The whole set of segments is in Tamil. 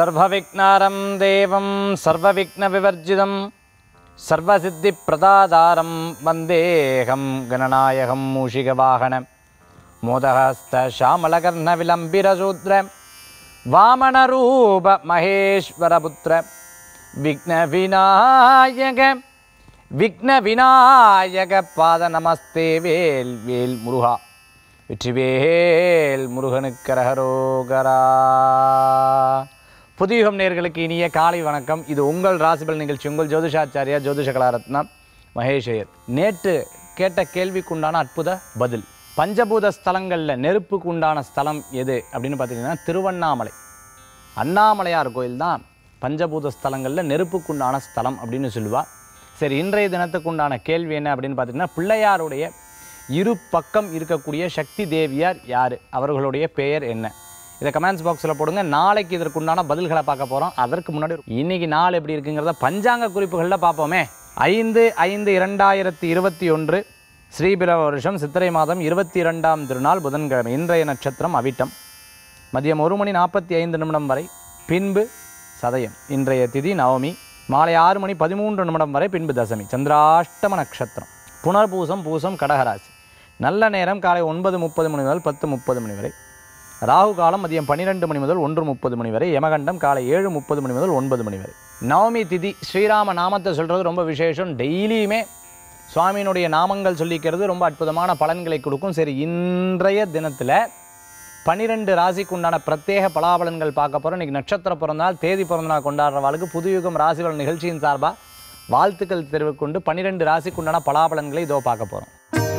சர்வவிக்னாரம் தேவம் சர்வவிக்னவிவர்ஜிதம் சர்வசித்திப்பிரதாதாரம் வந்தேகம் கணநாயகம் மூஷிகவாகன மோதஹஸ்த ஷாமலகர்ண விளம்பிரசூத்ர வாமனரூப மகேஸ்வரபுத்திர விக்ன விநாயக விக்ன விநாயக பாத நமஸ்தே வேல் வேல் முருகா வெற்றிவேல் முருகனுக்கரகரோகரா புதியுகம் நேர்களுக்கு இனிய காலை வணக்கம் இது உங்கள் ராசிபல் நிகழ்ச்சி உங்கள் ஜோதிஷாச்சாரியா ஜோதிஷ கலாரத்னம் மகேஷ் ஐயர் நேற்று கேட்ட கேள்விக்குண்டான அற்புத பதில் பஞ்சபூத ஸ்தலங்களில் நெருப்புக்கு உண்டான ஸ்தலம் எது அப்படின்னு பார்த்தீங்கன்னா திருவண்ணாமலை அண்ணாமலையார் கோயில் தான் பஞ்சபூத ஸ்தலங்களில் நெருப்புக்குண்டான ஸ்தலம் அப்படின்னு சொல்லுவா சரி இன்றைய தினத்துக்குண்டான கேள்வி என்ன அப்படின்னு பார்த்தீங்கன்னா பிள்ளையாருடைய இரு பக்கம் இருக்கக்கூடிய சக்தி தேவியார் யார் அவர்களுடைய பெயர் என்ன இதை கமெண்ட்ஸ் பாக்ஸில் போடுங்க நாளைக்கு இதற்குண்டான பதில்களை பார்க்க போகிறோம் அதற்கு முன்னாடி இன்னைக்கு நாள் எப்படி இருக்குங்கிறத பஞ்சாங்க குறிப்புகளில் பார்ப்போமே ஐந்து ஐந்து இரண்டாயிரத்தி இருபத்தி ஒன்று ஸ்ரீபிரவ வருஷம் சித்திரை மாதம் இருபத்தி இரண்டாம் திருநாள் புதன்கிழமை இன்றைய நட்சத்திரம் அவிட்டம் மதியம் ஒரு மணி நாற்பத்தி ஐந்து நிமிடம் வரை பின்பு சதயம் இன்றைய திதி நவமி மாலை ஆறு மணி பதிமூன்று நிமிடம் வரை பின்பு தசமி சந்திராஷ்டம நட்சத்திரம் புனர்பூசம் பூசம் கடகராசி நல்ல நேரம் காலை ஒன்பது முப்பது மணி முதல் பத்து முப்பது மணி வரை ராகு காலம் மதியம் பன்னிரெண்டு மணி முதல் ஒன்று முப்பது மணி வரை யமகண்டம் காலை ஏழு முப்பது மணி முதல் ஒன்பது மணி வரை நவமி திதி ஸ்ரீராம நாமத்தை சொல்கிறது ரொம்ப விசேஷம் டெய்லியுமே சுவாமியினுடைய நாமங்கள் சொல்லிக்கிறது ரொம்ப அற்புதமான பலன்களை கொடுக்கும் சரி இன்றைய தினத்தில் பன்னிரெண்டு ராசிக்கு உண்டான பிரத்யேக பலாபலன்கள் பார்க்க போகிறோம் இன்றைக்கி நட்சத்திர பிறந்தநாள் தேதி பிறந்தநாள் கொண்டாடுறவாளுக்கு புதுயுகம் ராசிபலன் நிகழ்ச்சியின் சார்பாக வாழ்த்துக்கள் தெரிவிக்கொண்டு பன்னிரெண்டு ராசிக்கு உண்டான பலாபலன்களை இதோ பார்க்க போகிறோம்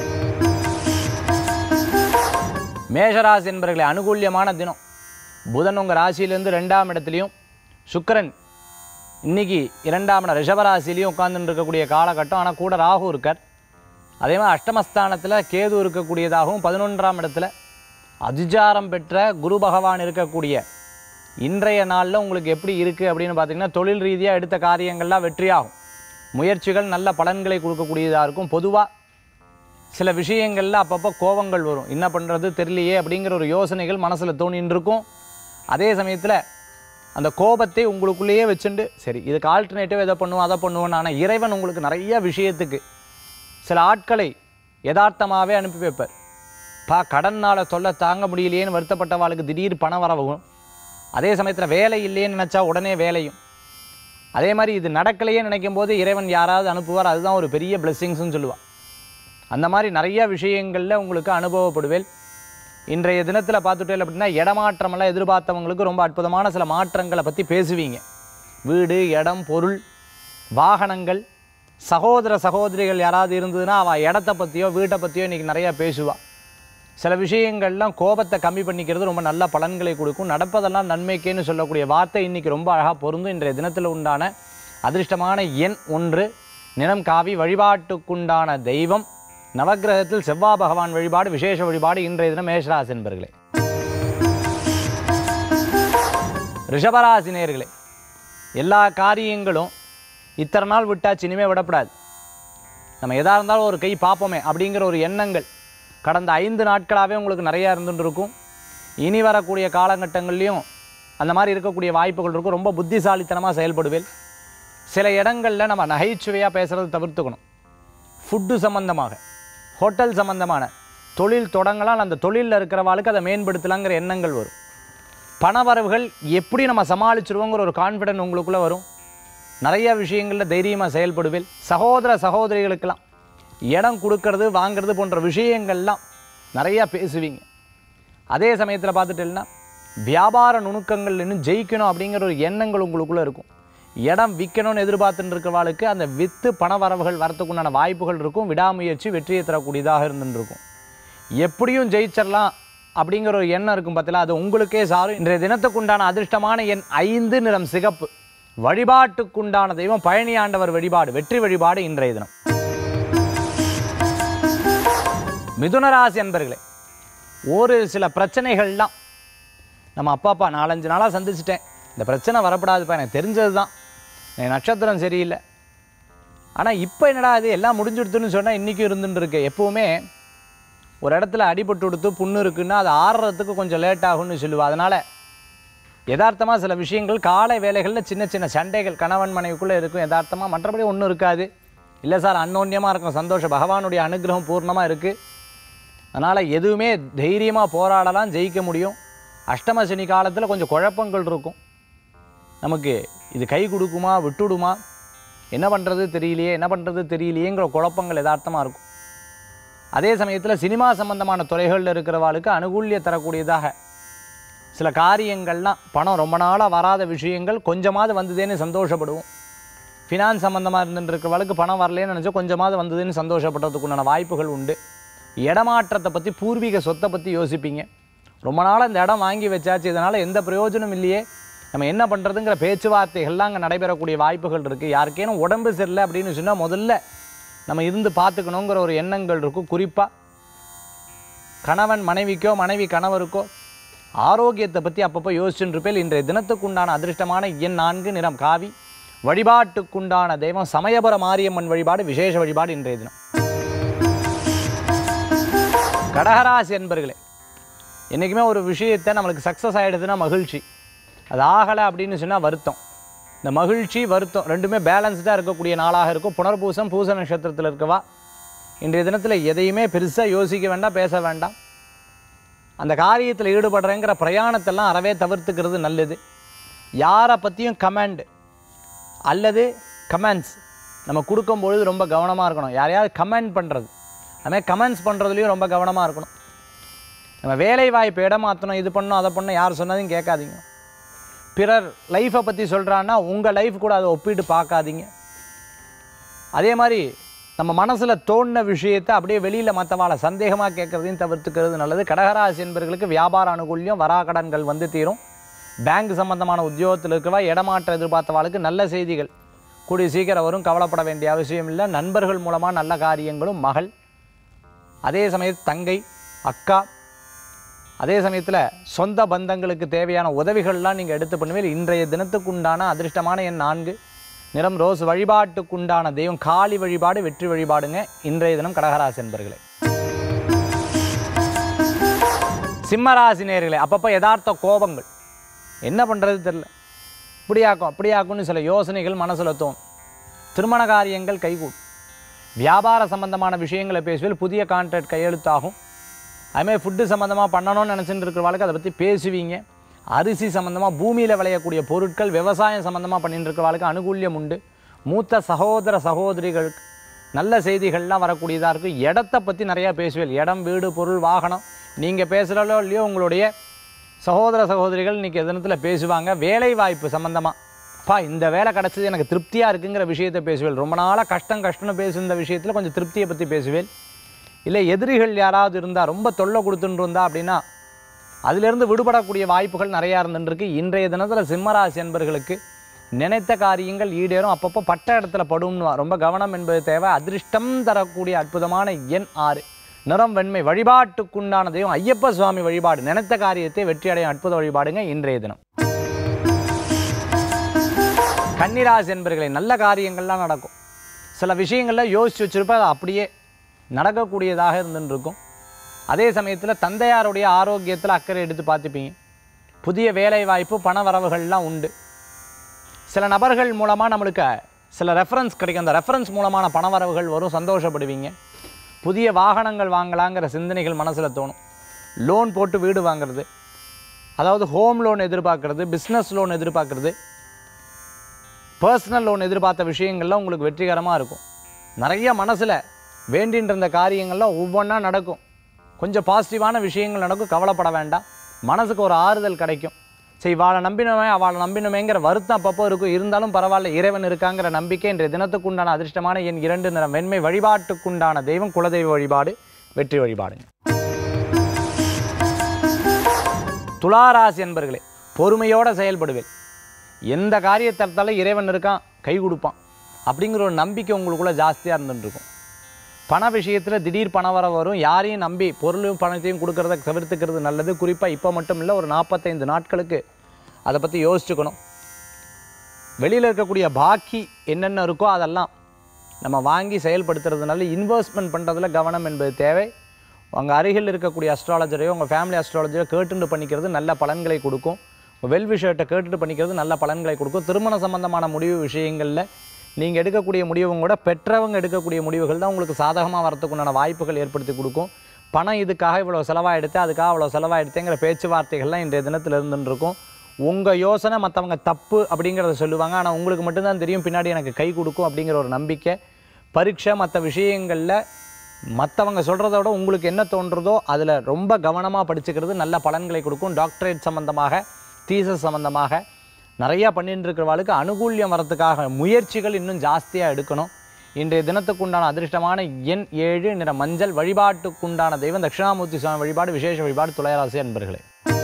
மேஷராசி என்பவர்களை அனுகூல்யமான தினம் புதன் உங்கள் ராசியிலேருந்து ரெண்டாம் இடத்துலையும் சுக்கிரன் இன்னைக்கு இரண்டாம் இடம் ரிஷபராசிலையும் உட்கார்ந்துட்டு இருக்கக்கூடிய காலகட்டம் ஆனால் கூட ராகு இருக்கார் அதே மாதிரி அஷ்டமஸ்தானத்தில் கேது இருக்கக்கூடியதாகவும் பதினொன்றாம் இடத்துல அதிசாரம் பெற்ற குரு பகவான் இருக்கக்கூடிய இன்றைய நாளில் உங்களுக்கு எப்படி இருக்குது அப்படின்னு பார்த்தீங்கன்னா தொழில் ரீதியாக எடுத்த காரியங்கள்லாம் வெற்றியாகும் முயற்சிகள் நல்ல பலன்களை கொடுக்கக்கூடியதாக இருக்கும் பொதுவாக சில விஷயங்களில் அப்பப்போ கோபங்கள் வரும் என்ன பண்ணுறது தெரியலையே அப்படிங்கிற ஒரு யோசனைகள் மனசில் தோணின்னு இருக்கும் அதே சமயத்தில் அந்த கோபத்தை உங்களுக்குள்ளேயே வச்சுண்டு சரி இதுக்கு ஆல்டர்னேட்டிவ் எதை பண்ணுவோம் அதை பண்ணுவோம் ஆனால் இறைவன் உங்களுக்கு நிறைய விஷயத்துக்கு சில ஆட்களை யதார்த்தமாகவே அனுப்பி வைப்பார் பா கடனால் தொல்லை தாங்க முடியலையேன்னு வருத்தப்பட்டவாளுக்கு திடீர் பண வரவும் அதே சமயத்தில் வேலை இல்லையேன்னு நினச்சா உடனே வேலையும் அதே மாதிரி இது நடக்கலையே நினைக்கும் போது இறைவன் யாராவது அனுப்புவார் அதுதான் ஒரு பெரிய பிளெஸ்ஸிங்ஸ்னு சொல்லுவாள் அந்த மாதிரி நிறைய விஷயங்களில் உங்களுக்கு அனுபவப்படுவேல் இன்றைய தினத்தில் பார்த்துட்டேன் அப்படின்னா இடமாற்றமெல்லாம் எதிர்பார்த்தவங்களுக்கு ரொம்ப அற்புதமான சில மாற்றங்களை பற்றி பேசுவீங்க வீடு இடம் பொருள் வாகனங்கள் சகோதர சகோதரிகள் யாராவது இருந்ததுன்னா அவள் இடத்த பற்றியோ வீட்டை பற்றியோ இன்றைக்கி நிறையா பேசுவாள் சில விஷயங்கள்லாம் கோபத்தை கம்மி பண்ணிக்கிறது ரொம்ப நல்ல பலன்களை கொடுக்கும் நடப்பதெல்லாம் நன்மைக்கேன்னு சொல்லக்கூடிய வார்த்தை இன்றைக்கி ரொம்ப அழகாக பொருந்தும் இன்றைய தினத்தில் உண்டான அதிர்ஷ்டமான எண் ஒன்று நிறம் காவி வழிபாட்டுக்குண்டான தெய்வம் நவக்கிரகத்தில் செவ்வாய் பகவான் வழிபாடு விசேஷ வழிபாடு இன்றைய தினம் மேஷராசி என்பர்களே ரிஷபராசி நேர்களே எல்லா காரியங்களும் இத்தனை நாள் விட்டாச்சு இனிமேல் விடப்படாது நம்ம எதாக இருந்தாலும் ஒரு கை பார்ப்போமே அப்படிங்கிற ஒரு எண்ணங்கள் கடந்த ஐந்து நாட்களாகவே உங்களுக்கு நிறையா இருந்துட்டு இருக்கும் இனி வரக்கூடிய காலகட்டங்கள்லையும் அந்த மாதிரி இருக்கக்கூடிய வாய்ப்புகள் இருக்கும் ரொம்ப புத்திசாலித்தனமாக செயல்படுவேன் சில இடங்களில் நம்ம நகைச்சுவையாக பேசுகிறத தவிர்த்துக்கணும் ஃபுட்டு சம்மந்தமாக ஹோட்டல் சம்மந்தமான தொழில் தொடங்கலாம் அந்த தொழிலில் இருக்கிறவாளுக்கு அதை மேம்படுத்தலாங்கிற எண்ணங்கள் வரும் பணவரவுகள் எப்படி நம்ம சமாளிச்சிருவோங்கிற ஒரு கான்ஃபிடென்ட் உங்களுக்குள்ளே வரும் நிறைய விஷயங்களில் தைரியமாக செயல்படுவேன் சகோதர சகோதரிகளுக்கெல்லாம் இடம் கொடுக்கறது வாங்கிறது போன்ற விஷயங்கள்லாம் நிறையா பேசுவீங்க அதே சமயத்தில் பார்த்துட்டேன்னா வியாபார நுணுக்கங்கள் இன்னும் ஜெயிக்கணும் அப்படிங்கிற ஒரு எண்ணங்கள் உங்களுக்குள்ளே இருக்கும் இடம் விற்கணும்னு எதிர்பார்த்துட்டு இருக்கிறவாளுக்கு அந்த வித்து பண வரவுகள் வரத்துக்குண்டான வாய்ப்புகள் இருக்கும் விடாமுயற்சி வெற்றியை தரக்கூடியதாக இருந்துட்டு இருக்கும் எப்படியும் ஜெயிச்சிடலாம் அப்படிங்கிற ஒரு எண்ணம் இருக்கும் பார்த்தீங்களா அது உங்களுக்கே சாரும் இன்றைய தினத்துக்குண்டான அதிர்ஷ்டமான எண் ஐந்து நிறம் சிகப்பு வழிபாட்டுக்குண்டான தெய்வம் பழனி ஆண்டவர் வழிபாடு வெற்றி வழிபாடு இன்றைய தினம் மிதுனராசி அன்பர்களே ஒரு சில பிரச்சனைகள்லாம் நம்ம அப்பா அப்பா நாலஞ்சு நாளாக சந்திச்சிட்டேன் இந்த பிரச்சனை வரப்படாதுப்பா எனக்கு தெரிஞ்சது தான் என் நட்சத்திரம் சரியில்லை ஆனால் இப்போ என்னடா இது எல்லாம் முடிஞ்சுடுத்துன்னு சொன்னால் இன்றைக்கும் இருந்துட்டு இருக்கு எப்போவுமே ஒரு இடத்துல அடிபட்டு கொடுத்து புண்ணு இருக்குன்னா அது ஆறுறதுக்கு கொஞ்சம் லேட் ஆகும்னு சொல்லுவா அதனால் யதார்த்தமாக சில விஷயங்கள் காலை வேலைகளில் சின்ன சின்ன சண்டைகள் கணவன் மனைவிக்குள்ளே இருக்கும் யதார்த்தமாக மற்றபடி ஒன்றும் இருக்காது இல்லை சார் அன்னோன்யமாக இருக்கும் சந்தோஷம் பகவானுடைய அனுகிரகம் பூர்ணமாக இருக்குது அதனால் எதுவுமே தைரியமாக போராடலாம் ஜெயிக்க முடியும் அஷ்டம சனி காலத்தில் கொஞ்சம் குழப்பங்கள் இருக்கும் நமக்கு இது கை கொடுக்குமா விட்டுடுமா என்ன பண்ணுறது தெரியலையே என்ன பண்ணுறது தெரியலையேங்கிற குழப்பங்கள் யதார்த்தமாக இருக்கும் அதே சமயத்தில் சினிமா சம்பந்தமான துறைகளில் இருக்கிறவாளுக்கு அனுகூல்ய தரக்கூடியதாக சில காரியங்கள்லாம் பணம் ரொம்ப நாளாக வராத விஷயங்கள் கொஞ்சமாவது வந்ததேன்னு சந்தோஷப்படுவோம் ஃபினான்ஸ் சம்மந்தமாக இருந்துட்டு இருக்கிறவளுக்கு பணம் வரலேன்னு நினச்சா கொஞ்சமாவது வந்ததுன்னு சந்தோஷப்படுறதுக்கு உண்டான வாய்ப்புகள் உண்டு இடமாற்றத்தை பற்றி பூர்வீக சொத்தை பற்றி யோசிப்பீங்க ரொம்ப நாளாக இந்த இடம் வாங்கி வச்சாச்சு இதனால் எந்த பிரயோஜனம் இல்லையே நம்ம என்ன பண்ணுறதுங்கிற பேச்சுவார்த்தைகள்லாம் அங்கே நடைபெறக்கூடிய வாய்ப்புகள் இருக்குது யாருக்கேனும் உடம்பு சரியில்லை அப்படின்னு சொன்னால் முதல்ல நம்ம இருந்து பார்த்துக்கணுங்கிற ஒரு எண்ணங்கள் இருக்கும் குறிப்பாக கணவன் மனைவிக்கோ மனைவி கணவருக்கோ ஆரோக்கியத்தை பற்றி அப்பப்போ யோசிச்சுட்டு இருப்பேன் இன்றைய தினத்துக்குண்டான அதிர்ஷ்டமான எண் நான்கு நிறம் காவி வழிபாட்டுக்குண்டான தெய்வம் சமயபுர மாரியம்மன் வழிபாடு விசேஷ வழிபாடு இன்றைய தினம் கடகராசி என்பர்களே என்றைக்குமே ஒரு விஷயத்தை நம்மளுக்கு சக்ஸஸ் ஆகிடுதுன்னா மகிழ்ச்சி அது ஆகலை அப்படின்னு சொன்னால் வருத்தம் இந்த மகிழ்ச்சி வருத்தம் ரெண்டுமே பேலன்ஸ்டாக இருக்கக்கூடிய நாளாக இருக்கும் புனர்பூசம் பூச நட்சத்திரத்தில் இருக்கவா இன்றைய தினத்தில் எதையுமே பெருசாக யோசிக்க வேண்டாம் பேச வேண்டாம் அந்த காரியத்தில் ஈடுபடுறேங்கிற பிரயாணத்தெல்லாம் அறவே தவிர்த்துக்கிறது நல்லது யாரை பற்றியும் கமெண்ட் அல்லது கமெண்ட்ஸ் நம்ம கொடுக்கும்பொழுது ரொம்ப கவனமாக இருக்கணும் யாரையாவது கமெண்ட் பண்ணுறது அதுமாதிரி கமெண்ட்ஸ் பண்ணுறதுலையும் ரொம்ப கவனமாக இருக்கணும் நம்ம வேலை வாய்ப்பு இடமாற்றணும் இது பண்ணணும் அதை பண்ணணும் யார் சொன்னதையும் கேட்காதீங்க பிறர் லைஃப்பை பற்றி சொல்கிறான்னா உங்கள் லைஃப் கூட அதை ஒப்பிட்டு பார்க்காதீங்க அதே மாதிரி நம்ம மனசில் தோணின விஷயத்தை அப்படியே வெளியில் மற்றவாளை சந்தேகமாக கேட்குறதையும் தவிர்த்துக்கிறது நல்லது கடகராசி என்பவர்களுக்கு வியாபார அனுகூல்யம் வராக்கடன்கள் வந்து தீரும் பேங்க் சம்பந்தமான உத்தியோகத்தில் இருக்கவா இடமாற்ற எதிர்பார்த்தவாளுக்கு நல்ல செய்திகள் கூடிய சீக்கிரம் வரும் கவலைப்பட வேண்டிய அவசியம் இல்லை நண்பர்கள் மூலமாக நல்ல காரியங்களும் மகள் அதே சமயத்தில் தங்கை அக்கா அதே சமயத்தில் சொந்த பந்தங்களுக்கு தேவையான உதவிகள்லாம் நீங்கள் எடுத்து பண்ணுவீங்க இன்றைய தினத்துக்குண்டான அதிர்ஷ்டமான எண் நான்கு நிறம் ரோஸ் வழிபாட்டுக்குண்டான தெய்வம் காளி வழிபாடு வெற்றி வழிபாடுங்க இன்றைய தினம் கடகராசி என்பர்களே சிம்மராசி நேர்களே அப்பப்போ யதார்த்த கோபங்கள் என்ன பண்ணுறது தெரில இப்படியாக்கும் அப்படியாக்கும்னு சில யோசனைகள் மனசில் தோணும் திருமண காரியங்கள் கைகூடும் வியாபார சம்பந்தமான விஷயங்களை பேசுவேல் புதிய கான்ட்ராக்ட் கையெழுத்தாகும் அதுமாதிரி ஃபுட்டு சம்மந்தமாக பண்ணணும்னு நினச்சிட்டு இருக்கிறவாளுக்கு அதை பற்றி பேசுவீங்க அரிசி சம்மந்தமாக பூமியில் விளையக்கூடிய பொருட்கள் விவசாயம் சம்மந்தமாக பண்ணிட்டு இருக்கிறவாளுக்கு அனுகூல்யம் உண்டு மூத்த சகோதர சகோதரிகளுக்கு நல்ல செய்திகள்லாம் வரக்கூடியதாக இருக்கும் இடத்த பற்றி நிறையா பேசுவேல் இடம் வீடு பொருள் வாகனம் நீங்கள் பேசுகிறாலோ இல்லையோ உங்களுடைய சகோதர சகோதரிகள் இன்றைக்கி தினத்தில் பேசுவாங்க வேலை வாய்ப்பு சம்மந்தமாக பா இந்த வேலை கிடச்சது எனக்கு திருப்தியாக இருக்குங்கிற விஷயத்தை பேசுவேன் ரொம்ப நாளாக கஷ்டம் கஷ்டம்னு பேசும் இந்த விஷயத்தில் கொஞ்சம் திருப்தியை பற்றி பேசுவேன் இல்லை எதிரிகள் யாராவது இருந்தால் ரொம்ப தொல்லை கொடுத்துட்டு இருந்தா அப்படின்னா அதிலிருந்து விடுபடக்கூடிய வாய்ப்புகள் நிறையா இருந்துருக்கு இன்றைய தினத்தில் சிம்மராசி என்பர்களுக்கு நினைத்த காரியங்கள் ஈடேறும் அப்பப்போ பட்ட இடத்துல படும்னு ரொம்ப கவனம் என்பது தேவை அதிர்ஷ்டம் தரக்கூடிய அற்புதமான எண் ஆறு நிறம் வெண்மை வழிபாட்டுக்குண்டான தெய்வம் ஐயப்ப சுவாமி வழிபாடு நினைத்த காரியத்தை வெற்றி அடையும் அற்புத வழிபாடுங்க இன்றைய தினம் கன்னிராசி என்பர்களை நல்ல காரியங்கள்லாம் நடக்கும் சில விஷயங்களில் யோசிச்சு வச்சிருப்ப அது அப்படியே நடக்கக்கூடியதாக இருந்துட்டு இருக்கும் அதே சமயத்தில் தந்தையாருடைய ஆரோக்கியத்தில் அக்கறை எடுத்து பார்த்துப்பீங்க புதிய வேலை வாய்ப்பு பண வரவுகள்லாம் உண்டு சில நபர்கள் மூலமாக நம்மளுக்கு சில ரெஃபரன்ஸ் கிடைக்கும் அந்த ரெஃபரன்ஸ் மூலமான பண வரவுகள் வரும் சந்தோஷப்படுவீங்க புதிய வாகனங்கள் வாங்கலாங்கிற சிந்தனைகள் மனசில் தோணும் லோன் போட்டு வீடு வாங்குறது அதாவது ஹோம் லோன் எதிர்பார்க்கறது பிஸ்னஸ் லோன் எதிர்பார்க்கறது பர்சனல் லோன் எதிர்பார்த்த விஷயங்கள்லாம் உங்களுக்கு வெற்றிகரமாக இருக்கும் நிறைய மனசில் வேண்டின்ற இருந்த காரியங்கள்லாம் ஒவ்வொன்றா நடக்கும் கொஞ்சம் பாசிட்டிவான விஷயங்கள் நடக்கும் கவலைப்பட வேண்டாம் மனசுக்கு ஒரு ஆறுதல் கிடைக்கும் சரி இவாளை நம்பினவன் அவளை நம்பினமேங்கிற வருத்தம் அப்பப்போ இருக்கும் இருந்தாலும் பரவாயில்ல இறைவன் இருக்காங்கிற நம்பிக்கை இன்றைய தினத்துக்குண்டான அதிர்ஷ்டமான என் இரண்டு நிறம் வெண்மை வழிபாட்டுக்குண்டான தெய்வம் குலதெய்வ வழிபாடு வெற்றி வழிபாடுங்க துளாராசி என்பர்களே பொறுமையோடு செயல்படுவேன் எந்த காரியத்தை எடுத்தாலும் இறைவன் இருக்கான் கை கொடுப்பான் அப்படிங்கிற ஒரு நம்பிக்கை உங்களுக்குள்ள ஜாஸ்தியாக இருந்துட்டு இருக்கும் பண விஷயத்தில் திடீர் பணம் வர வரும் யாரையும் நம்பி பொருளும் பணத்தையும் கொடுக்கறத தவிர்த்துக்கிறது நல்லது குறிப்பாக இப்போ மட்டும் இல்லை ஒரு நாற்பத்தைந்து நாட்களுக்கு அதை பற்றி யோசிச்சுக்கணும் வெளியில் இருக்கக்கூடிய பாக்கி என்னென்ன இருக்கோ அதெல்லாம் நம்ம வாங்கி செயல்படுத்துறதுனால இன்வெஸ்ட்மெண்ட் பண்ணுறதுல கவனம் என்பது தேவை உங்கள் அருகில் இருக்கக்கூடிய அஸ்ட்ராலஜரையோ உங்கள் ஃபேமிலி அஸ்ட்ராலஜரையோ கேட்டுண்டு பண்ணிக்கிறது நல்ல பலன்களை கொடுக்கும் வெல் விஷயத்தை கேட்டுட்டு பண்ணிக்கிறது நல்ல பலன்களை கொடுக்கும் திருமண சம்பந்தமான முடிவு விஷயங்களில் நீங்கள் எடுக்கக்கூடிய முடிவுங்க கூட பெற்றவங்க எடுக்கக்கூடிய முடிவுகள் தான் உங்களுக்கு சாதகமாக வரத்துக்குண்டான வாய்ப்புகள் ஏற்படுத்தி கொடுக்கும் பணம் இதுக்காக இவ்வளோ செலவாகிடுத்து அதுக்காக அவ்வளோ செலவாகிடுத்துங்கிற பேச்சுவார்த்தைகள்லாம் இன்றைய தினத்தில் இருந்துட்டு இருக்கும் உங்கள் யோசனை மற்றவங்க தப்பு அப்படிங்கிறத சொல்லுவாங்க ஆனால் உங்களுக்கு மட்டும்தான் தெரியும் பின்னாடி எனக்கு கை கொடுக்கும் அப்படிங்கிற ஒரு நம்பிக்கை பரீட்சை மற்ற விஷயங்களில் மற்றவங்க சொல்கிறத விட உங்களுக்கு என்ன தோன்றதோ அதில் ரொம்ப கவனமாக படிச்சுக்கிறது நல்ல பலன்களை கொடுக்கும் டாக்டரேட் சம்மந்தமாக தீசஸ் சம்மந்தமாக நிறையா பண்ணிட்டு இருக்கிறவாளுக்கு அனுகூல்யம் வரத்துக்காக முயற்சிகள் இன்னும் ஜாஸ்தியாக எடுக்கணும் இன்றைய தினத்துக்குண்டான அதிர்ஷ்டமான எண் ஏழு நிற மஞ்சள் வழிபாட்டுக்குண்டான தெய்வம் தட்சிணாமூர்த்தி சுவாமி வழிபாடு விசேஷ வழிபாடு துளையராசி அன்பர்களே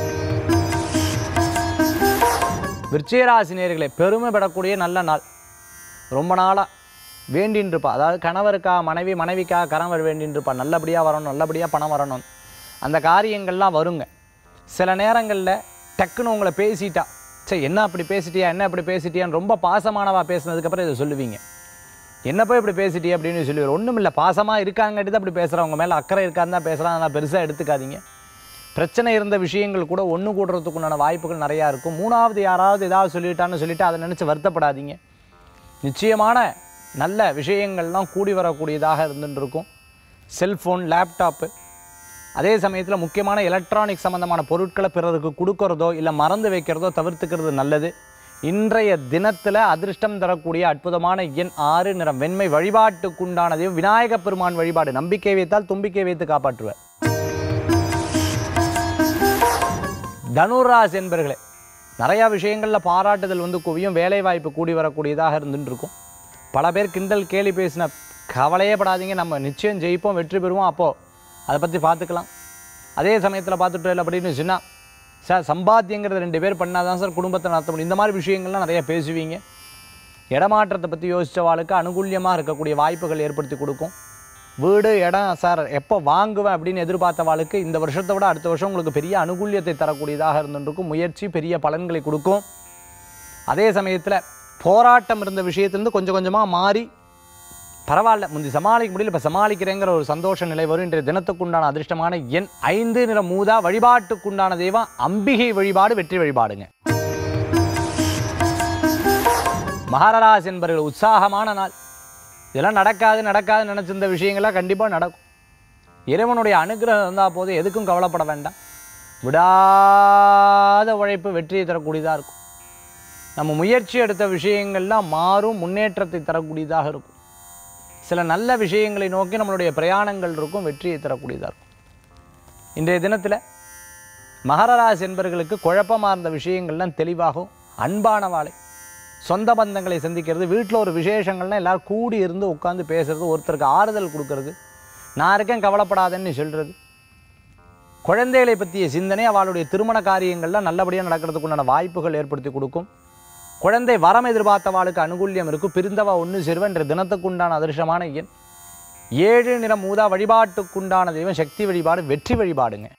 விருச்சிகராசி நேர்களே பெருமைப்படக்கூடிய நல்ல நாள் ரொம்ப நாளாக வேண்டின்னு இருப்பா அதாவது கணவருக்கா மனைவி மனைவிக்கா கணவர் வேண்டின்னு இருப்பா நல்லபடியாக வரணும் நல்லபடியாக பணம் வரணும் அந்த காரியங்கள்லாம் வருங்க சில நேரங்களில் டக்குன்னு உங்களை பேசிட்டா சரி என்ன அப்படி பேசிட்டியா என்ன அப்படி பேசிட்டியான்னு ரொம்ப பாசமானவா பேசுனதுக்கப்புறம் இதை சொல்லுவீங்க என்ன போய் இப்படி பேசிட்டியே அப்படின்னு சொல்லுவார் ஒன்றும் இல்லை பாசமாக இருக்காங்கட்டு தான் அப்படி பேசுகிறவங்க மேலே அக்கறை இருக்கான்னு தான் பேசுகிறாங்க அதனால் பெருசாக எடுத்துக்காதீங்க பிரச்சனை இருந்த விஷயங்கள் கூட ஒன்று கூடுறதுக்குண்டான வாய்ப்புகள் நிறையா இருக்கும் மூணாவது யாராவது ஏதாவது சொல்லிட்டான்னு சொல்லிட்டு அதை நினச்சி வருத்தப்படாதீங்க நிச்சயமான நல்ல விஷயங்கள்லாம் கூடி வரக்கூடியதாக இருந்துட்டு இருக்கும் செல்ஃபோன் லேப்டாப்பு அதே சமயத்தில் முக்கியமான எலக்ட்ரானிக் சம்மந்தமான பொருட்களை பிறருக்கு கொடுக்கறதோ இல்லை மறந்து வைக்கிறதோ தவிர்த்துக்கிறது நல்லது இன்றைய தினத்தில் அதிர்ஷ்டம் தரக்கூடிய அற்புதமான எண் ஆறு நிறம் வெண்மை வழிபாட்டுக்குண்டானதையும் விநாயகப் பெருமான் வழிபாடு நம்பிக்கை வைத்தால் தும்பிக்கை வைத்து காப்பாற்றுவார் தனுராசி என்பர்களே நிறையா விஷயங்களில் பாராட்டுதல் வந்து குவியும் வேலை வாய்ப்பு கூடி வரக்கூடியதாக இருந்துட்டு இருக்கும் பல பேர் கிண்டல் கேலி பேசின கவலையே படாதீங்க நம்ம நிச்சயம் ஜெயிப்போம் வெற்றி பெறுவோம் அப்போது அதை பற்றி பார்த்துக்கலாம் அதே சமயத்தில் பார்த்துட்டு இல்லை அப்படின்னு சொன்னால் சார் சம்பாத்தியங்கிறது ரெண்டு பேர் பண்ணால் தான் சார் குடும்பத்தை நடத்த முடியும் இந்த மாதிரி விஷயங்கள்லாம் நிறைய பேசுவீங்க இடமாற்றத்தை பற்றி யோசித்தவாளுக்கு அனுகூல்யமாக இருக்கக்கூடிய வாய்ப்புகள் ஏற்படுத்தி கொடுக்கும் வீடு இடம் சார் எப்போ வாங்குவேன் அப்படின்னு எதிர்பார்த்தவாளுக்கு இந்த வருஷத்தை விட அடுத்த வருஷம் உங்களுக்கு பெரிய அனுகூல்யத்தை தரக்கூடியதாக இருந்துருக்கும் முயற்சி பெரிய பலன்களை கொடுக்கும் அதே சமயத்தில் போராட்டம் இருந்த விஷயத்திலிருந்து கொஞ்சம் கொஞ்சமாக மாறி பரவாயில்ல முந்தி சமாளிக்க முடியல இப்போ சமாளிக்கிறேங்கிற ஒரு சந்தோஷ நிலை வரும் இன்றைய தினத்துக்குண்டான அதிர்ஷ்டமான எண் ஐந்து நிற மூதா வழிபாட்டுக்குண்டான தெய்வம் அம்பிகை வழிபாடு வெற்றி வழிபாடுங்க மகரராசி என்பவர்கள் உற்சாகமான நாள் இதெல்லாம் நடக்காது நடக்காது நினச்சிருந்த விஷயங்கள்லாம் கண்டிப்பாக நடக்கும் இறைவனுடைய அனுகிரகம் இருந்தால் போது எதுக்கும் கவலைப்பட வேண்டாம் விடாத உழைப்பு வெற்றியை தரக்கூடியதாக இருக்கும் நம்ம முயற்சி எடுத்த விஷயங்கள்லாம் மாறும் முன்னேற்றத்தை தரக்கூடியதாக இருக்கும் சில நல்ல விஷயங்களை நோக்கி நம்மளுடைய பிரயாணங்கள் இருக்கும் வெற்றியை தரக்கூடியதாக இருக்கும் இன்றைய தினத்தில் மகர ராசி என்பவர்களுக்கு குழப்பமாக இருந்த விஷயங்கள்லாம் தெளிவாகும் அன்பான வாழை சொந்த பந்தங்களை சந்திக்கிறது வீட்டில் ஒரு விசேஷங்கள்லாம் எல்லாரும் கூடி இருந்து உட்காந்து பேசுறது ஒருத்தருக்கு ஆறுதல் கொடுக்கறது நான் இருக்கேன் கவலைப்படாதேன்னு சொல்கிறது குழந்தைகளை பற்றிய சிந்தனை அவளுடைய திருமண காரியங்கள்லாம் நல்லபடியாக நடக்கிறதுக்குண்டான வாய்ப்புகள் ஏற்படுத்தி கொடுக்கும் குழந்தை வரம் எதிர்பார்த்தவாளுக்கு அனுகூல்யம் இருக்கும் பிரிந்தவா ஒன்று சிறுவன் என்ற தினத்துக்குண்டான அதிர்ஷ்டமான எண் ஏழு நிறம் ஊதா வழிபாட்டுக்குண்டான தெய்வம் சக்தி வழிபாடு வெற்றி வழிபாடுங்க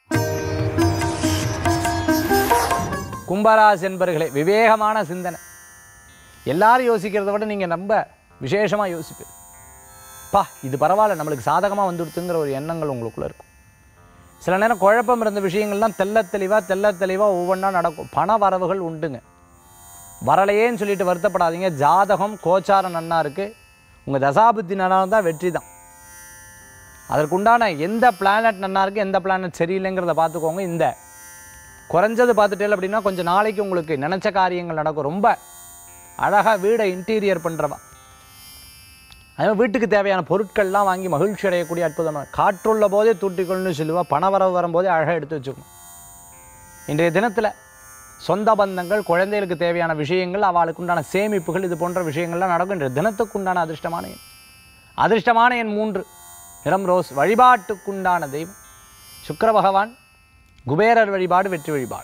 கும்பராசி என்பர்களே விவேகமான சிந்தனை எல்லாரும் யோசிக்கிறத விட நீங்கள் ரொம்ப விசேஷமாக யோசிப்பீங்க பா இது பரவாயில்ல நம்மளுக்கு சாதகமாக வந்துடுத்துங்கிற ஒரு எண்ணங்கள் உங்களுக்குள்ளே இருக்கும் சில நேரம் குழப்பம் இருந்த விஷயங்கள்லாம் தெள்ள தெளிவாக தெள்ள தெளிவாக ஒவ்வொன்றா நடக்கும் பண வரவுகள் உண்டுங்க வரலையேன்னு சொல்லிட்டு வருத்தப்படாதீங்க ஜாதகம் கோச்சாரம் நன்னா இருக்குது உங்கள் தசாபுத்தி நன்னா தான் வெற்றி தான் அதற்குண்டான எந்த பிளானட் நன்னா இருக்குது எந்த பிளானட் சரியில்லைங்கிறத பார்த்துக்கோங்க இந்த குறைஞ்சது பார்த்துட்டே அப்படின்னா கொஞ்சம் நாளைக்கு உங்களுக்கு நினச்ச காரியங்கள் நடக்கும் ரொம்ப அழகாக வீடை இன்டீரியர் பண்ணுறவா அதே மாதிரி வீட்டுக்கு தேவையான பொருட்கள்லாம் வாங்கி மகிழ்ச்சி அடையக்கூடிய அற்புதமான காற்றுள்ள போதே தூட்டிக்கொள்னு சொல்லுவா பண வரவு வரும்போதே அழகாக எடுத்து வச்சுக்கணும் இன்றைய தினத்தில் சொந்த பந்தங்கள் குழந்தைகளுக்கு தேவையான விஷயங்கள் அவளுக்கு உண்டான சேமிப்புகள் இது போன்ற விஷயங்கள்லாம் நடக்கும் இன்றைய தினத்துக்கு உண்டான அதிர்ஷ்டமான எண் அதிர்ஷ்டமான எண் மூன்று நிறம் ரோஸ் வழிபாட்டுக்குண்டான தெய்வம் சுக்கிர பகவான் குபேரர் வழிபாடு வெற்றி வழிபாடு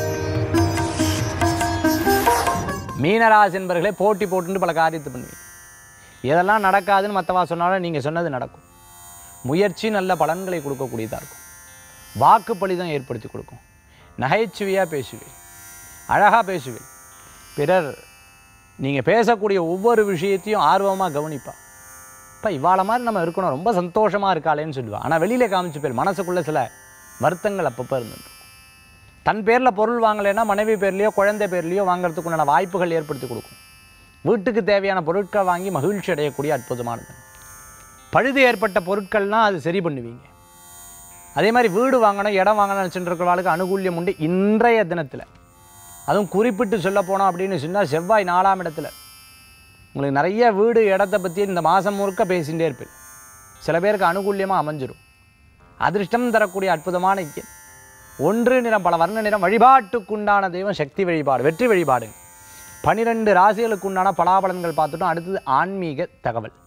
மீனராசி என்பர்களே போட்டி போட்டுன்னு பல காரியத்தை பண்ணுவீங்க எதெல்லாம் நடக்காதுன்னு மற்றவா சொன்னாலும் நீங்கள் சொன்னது நடக்கும் முயற்சி நல்ல பலன்களை கொடுக்கக்கூடியதாக இருக்கும் வாக்குப்பளிதம் ஏற்படுத்தி கொடுக்கும் நகைச்சுவையாக பேசுவேன் அழகாக பேசுவேன் பிறர் நீங்கள் பேசக்கூடிய ஒவ்வொரு விஷயத்தையும் ஆர்வமாக கவனிப்பா இப்போ இவாள மாதிரி நம்ம இருக்கணும் ரொம்ப சந்தோஷமாக இருக்காளேன்னு சொல்லுவாள் ஆனால் வெளியில் காமிச்சு பேர் மனசுக்குள்ளே சில வருத்தங்கள் அப்பப்போ இருந்துட்டு தன் பேரில் பொருள் வாங்கலைன்னா மனைவி பேர்லேயோ குழந்தை பேர்லேயோ வாங்குறதுக்கு உண்டான வாய்ப்புகள் ஏற்படுத்தி கொடுக்கும் வீட்டுக்கு தேவையான பொருட்கள் வாங்கி மகிழ்ச்சி அடையக்கூடிய அற்புதமானது பழுது ஏற்பட்ட பொருட்கள்னால் அது சரி பண்ணுவீங்க அதே மாதிரி வீடு வாங்கணும் இடம் வாங்கணும் நினச்சிட்டு இருக்கிறவங்களுக்கு அனுகூல்யம் உண்டு இன்றைய தினத்தில் அதுவும் குறிப்பிட்டு சொல்ல போனோம் அப்படின்னு சொன்னால் செவ்வாய் நாலாம் இடத்துல உங்களுக்கு நிறைய வீடு இடத்த பற்றி இந்த மாதம் முழுக்க பேசிகிட்டே இருப்பேன் சில பேருக்கு அனுகூல்யமாக அமைஞ்சிரும் அதிர்ஷ்டம் தரக்கூடிய அற்புதமான எண் ஒன்று நிறம் பல வர்ண நிறம் வழிபாட்டுக்குண்டான தெய்வம் சக்தி வழிபாடு வெற்றி வழிபாடு பனிரெண்டு ராசிகளுக்கு உண்டான பலாபலன்கள் பார்த்துட்டோம் அடுத்தது ஆன்மீக தகவல்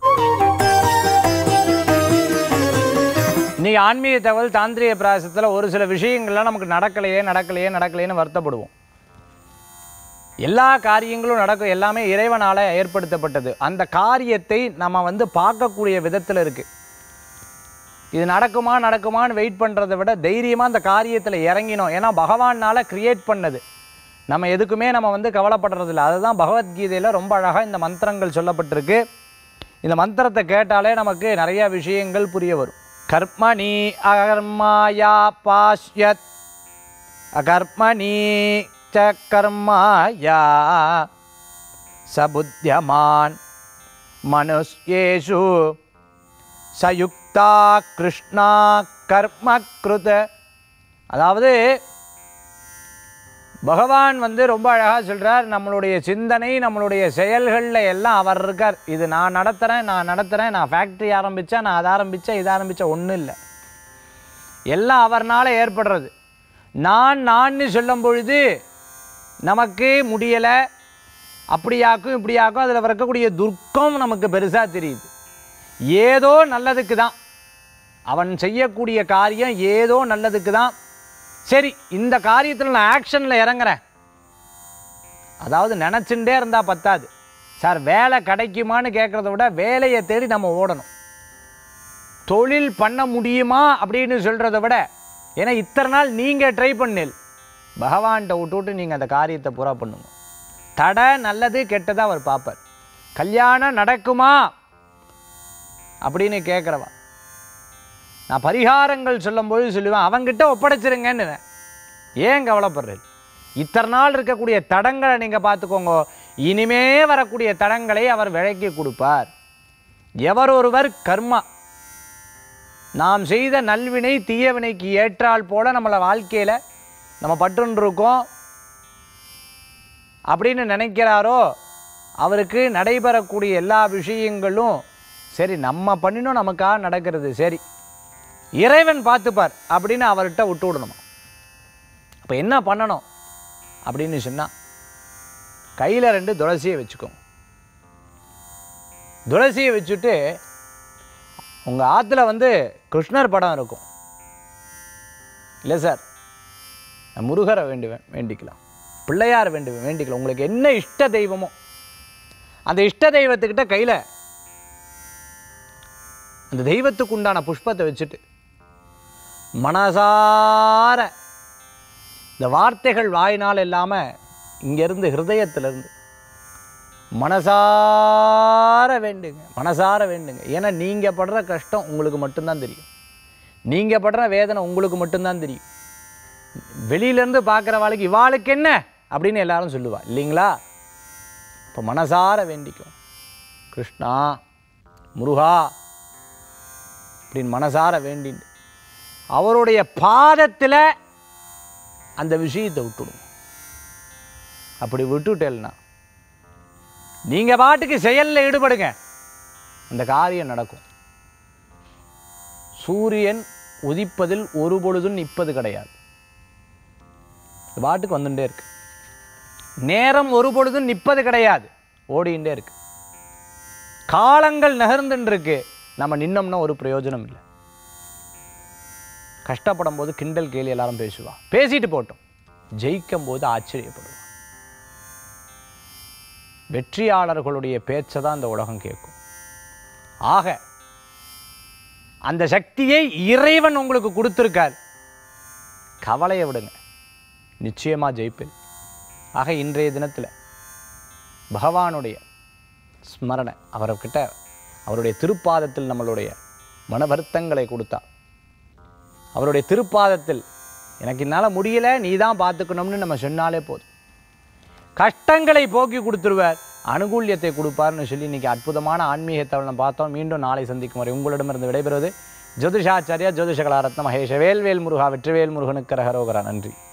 இன்னைக்கு ஆன்மீக தகவல் தாந்திரிய பிராசத்தில் ஒரு சில விஷயங்கள்லாம் நமக்கு நடக்கலையே நடக்கலையே நடக்கலையேன்னு வருத்தப்படுவோம் எல்லா காரியங்களும் நடக்கும் எல்லாமே இறைவனால் ஏற்படுத்தப்பட்டது அந்த காரியத்தை நம்ம வந்து பார்க்கக்கூடிய விதத்தில் இருக்குது இது நடக்குமா நடக்குமான்னு வெயிட் பண்ணுறதை விட தைரியமாக அந்த காரியத்தில் இறங்கினோம் ஏன்னா பகவானால் கிரியேட் பண்ணது நம்ம எதுக்குமே நம்ம வந்து கவலைப்படுறதில்ல அதுதான் பகவத்கீதையில் ரொம்ப அழகாக இந்த மந்திரங்கள் சொல்லப்பட்டிருக்கு இந்த மந்திரத்தை கேட்டாலே நமக்கு நிறைய விஷயங்கள் புரிய வரும் கர்மணி அகர்மாயா பாஷ்யத் அகர்மணி ச கர்மாயா சபுத்தியமான் மனுஷ்யேஷு சயுக்தா கிருஷ்ணா கர்ம கிருத அதாவது பகவான் வந்து ரொம்ப அழகாக சொல்கிறார் நம்மளுடைய சிந்தனை நம்மளுடைய செயல்களில் எல்லாம் அவர் இருக்கார் இது நான் நடத்துகிறேன் நான் நடத்துகிறேன் நான் ஃபேக்ட்ரி ஆரம்பித்தேன் நான் அதை ஆரம்பித்தேன் இதை ஆரம்பித்தேன் ஒன்றும் இல்லை எல்லாம் அவர்னால ஏற்படுறது நான் நான்னு சொல்லும் பொழுது நமக்கு முடியலை அப்படியாக்கும் இப்படியாக்கும் அதில் இருக்கக்கூடிய துர்க்கம் நமக்கு பெருசாக தெரியுது ஏதோ நல்லதுக்கு தான் அவன் செய்யக்கூடிய காரியம் ஏதோ நல்லதுக்கு தான் சரி இந்த காரியத்தில் நான் ஆக்ஷனில் இறங்குறேன் அதாவது நினச்சுட்டே இருந்தால் பத்தாது சார் வேலை கிடைக்குமான்னு கேட்குறத விட வேலையை தேடி நம்ம ஓடணும் தொழில் பண்ண முடியுமா அப்படின்னு சொல்கிறத விட ஏன்னா இத்தனை நாள் நீங்கள் ட்ரை பண்ணில் பகவான்கிட்ட விட்டுவிட்டு நீங்கள் அந்த காரியத்தை பூரா பண்ணுங்க தடை நல்லது கெட்டதா அவர் பார்ப்பார் கல்யாணம் நடக்குமா அப்படின்னு கேட்குறவா நான் பரிகாரங்கள் சொல்லும்போது சொல்லுவேன் அவங்கிட்ட ஒப்படைச்சிருங்கன்னு ஏன் கவலைப்படுறது இத்தனை நாள் இருக்கக்கூடிய தடங்களை நீங்கள் பார்த்துக்கோங்க இனிமே வரக்கூடிய தடங்களை அவர் விலைக்கு கொடுப்பார் எவர் ஒருவர் கர்மா நாம் செய்த நல்வினை தீயவினைக்கு ஏற்றால் போல நம்மளை வாழ்க்கையில் நம்ம பற்றுன்னு இருக்கோம் அப்படின்னு நினைக்கிறாரோ அவருக்கு நடைபெறக்கூடிய எல்லா விஷயங்களும் சரி நம்ம பண்ணினோம் நமக்காக நடக்கிறது சரி இறைவன் பார்த்துப்பார் அப்படின்னு அவர்கிட்ட விட்டு விடணுமா அப்போ என்ன பண்ணணும் அப்படின்னு சொன்னால் கையில் ரெண்டு துளசியை வச்சுக்கோங்க துளசியை வச்சுட்டு உங்கள் ஆற்றுல வந்து கிருஷ்ணர் படம் இருக்கும் இல்லை சார் நான் முருகரை வேண்டுவேன் வேண்டிக்கலாம் பிள்ளையார் வேண்டுவேன் வேண்டிக்கலாம் உங்களுக்கு என்ன இஷ்ட தெய்வமோ அந்த இஷ்ட தெய்வத்துக்கிட்ட கையில் அந்த தெய்வத்துக்கு உண்டான புஷ்பத்தை வச்சுட்டு மனசார இந்த வார்த்தைகள் வாயினால் இல்லாமல் இங்கேருந்து ஹிருதயத்திலிருந்து மனசார வேண்டுங்க மனசார வேண்டுங்க ஏன்னா நீங்கள் படுற கஷ்டம் உங்களுக்கு மட்டும்தான் தெரியும் நீங்கள் படுற வேதனை உங்களுக்கு மட்டும்தான் தெரியும் வெளியிலேருந்து பார்க்குறவாளுக்கு இவாளுக்கு என்ன அப்படின்னு எல்லாரும் சொல்லுவா இல்லைங்களா இப்போ மனசார வேண்டிக்கும் கிருஷ்ணா முருகா அப்படின்னு மனசார வேண்டின்னு அவருடைய பாதத்தில் அந்த விஷயத்தை விட்டுடுங்க அப்படி விட்டுட்டேன்னா நீங்கள் பாட்டுக்கு செயலில் ஈடுபடுங்க அந்த காரியம் நடக்கும் சூரியன் உதிப்பதில் ஒரு பொழுதும் நிற்பது கிடையாது இது பாட்டுக்கு வந்துட்டே இருக்கு நேரம் ஒரு பொழுதும் நிற்பது கிடையாது ஓடிண்டே இருக்கு காலங்கள் நகர்ந்துட்டு இருக்கு நம்ம நின்னோம்னா ஒரு பிரயோஜனம் இல்லை கஷ்டப்படும் போது கிண்டல் கேலி எல்லாரும் பேசுவா பேசிட்டு போட்டோம் ஜெயிக்கும் போது ஆச்சரியப்படுவா வெற்றியாளர்களுடைய பேச்சை தான் இந்த உலகம் கேட்கும் ஆக அந்த சக்தியை இறைவன் உங்களுக்கு கொடுத்துருக்கார் கவலையை விடுங்க நிச்சயமாக ஜெயிப்பேன் ஆக இன்றைய தினத்தில் பகவானுடைய ஸ்மரணை அவர்கிட்ட அவருடைய திருப்பாதத்தில் நம்மளுடைய மன வருத்தங்களை கொடுத்தா அவருடைய திருப்பாதத்தில் எனக்கு என்னால் முடியல நீ தான் பார்த்துக்கணும்னு நம்ம சொன்னாலே போதும் கஷ்டங்களை போக்கி கொடுத்துருவார் அனுகூல்யத்தை கொடுப்பார்னு சொல்லி இன்னைக்கு அற்புதமான ஆன்மீகத்தை நம்ம பார்த்தோம் மீண்டும் நாளை சந்திக்கும் வரை உங்களிடமிருந்து விடைபெறுவது ஜோதிஷாச்சாரியா ஜோதிஷ கலாரத்ன மகேஷ வேல்வேல் முருகா வெற்றிவேல் முருகனுக்கு ரகரோகரா நன்றி